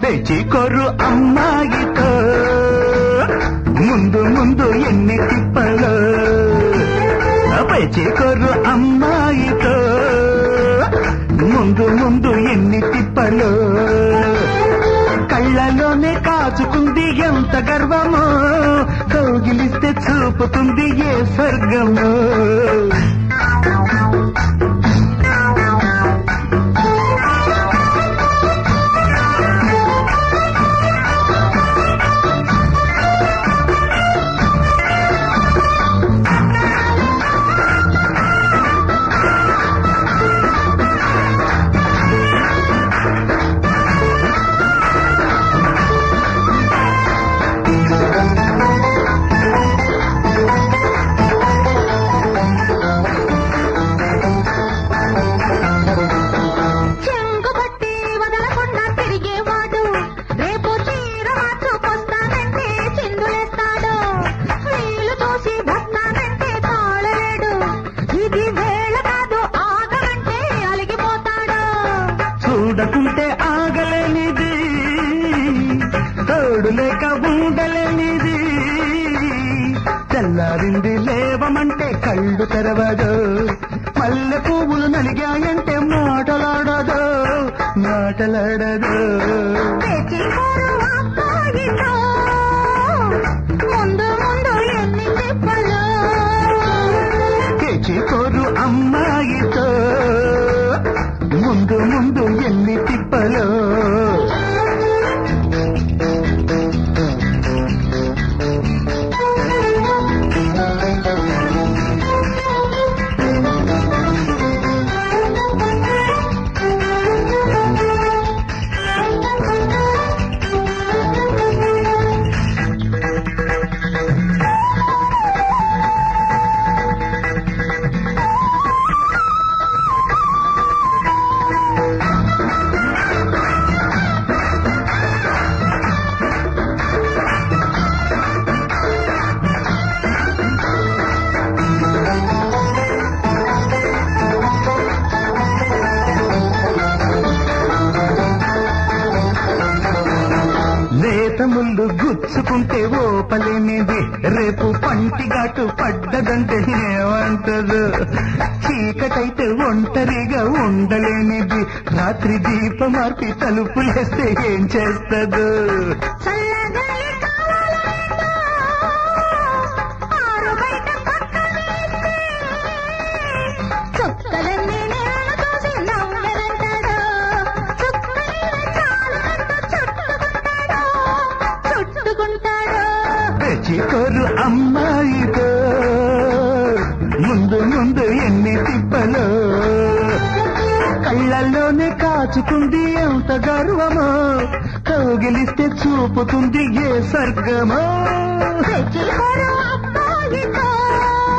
పెంచికొరు అమ్మాయితో ముందు ముందు ఎన్ని తిప్పలు పెంచికొరు అమ్మాయితో ముందు ముందు ఎన్ని తిప్పలు కళ్ళలోనే కాచుకుంది ఎంత గర్వమో కౌగిలిస్తే చూపుతుంది ఏ స్వర్గమో చెంగు బట్టి వదలకుండా తిరిగేవాడు రేపు చీర మార్చుకొస్తానంటే చిందులేస్తాడు వీలు చూసి వస్తానంటే తాళలేడు ఇది వేళ కాదు ఆగమంటే అలిగిపోతాడు చూడకుంటే ఆగలేనిది తోడు లేక ఉండలేనిది తెల్లారింది లేవమంటే కళ్ళు తెరవదు మల్లె పువ్వులు నలిగాయంటే మాటలాడదు మాటలాడదు తెచ్చిపోరు అబ్బాయితో ముందు ముందు ఎన్ని తిప్పలు తెచ్చికోరు అమ్మాయితో ముందు ముందు ఎన్ని తిప్పలు లేత ముళ్ళు గుచ్చుకుంటే ఓపలేనిది రేపు పంటిగాటు పడ్డదంటే ఏమంటదు చీకటైతే ఒంటరిగా ఉండలేనిది రాత్రి దీపమార్పి తలుపులేస్తే ఏం చేస్తదు చల్లగాలి కావాలంటూ ఆరు బయట పక్కనేస్తే చుక్కలన్నీ నిన్ను చూసి నవ్వెనంటాడు చుక్కలే చాలంటూ చుట్టుకుంటాడు చుట్టుకుంటాడు తెచ్చికోరు అమ్మాయితో ముందు ముందు ఎన్ని తిప్పలు కళ్ళల్లోనే కాచుకుంది ఎంత గర్వమో కౌగిలిస్తే చూపుతుంది ఏ స్వర్గమో తెచ్చిపోరు అబ్బాయితో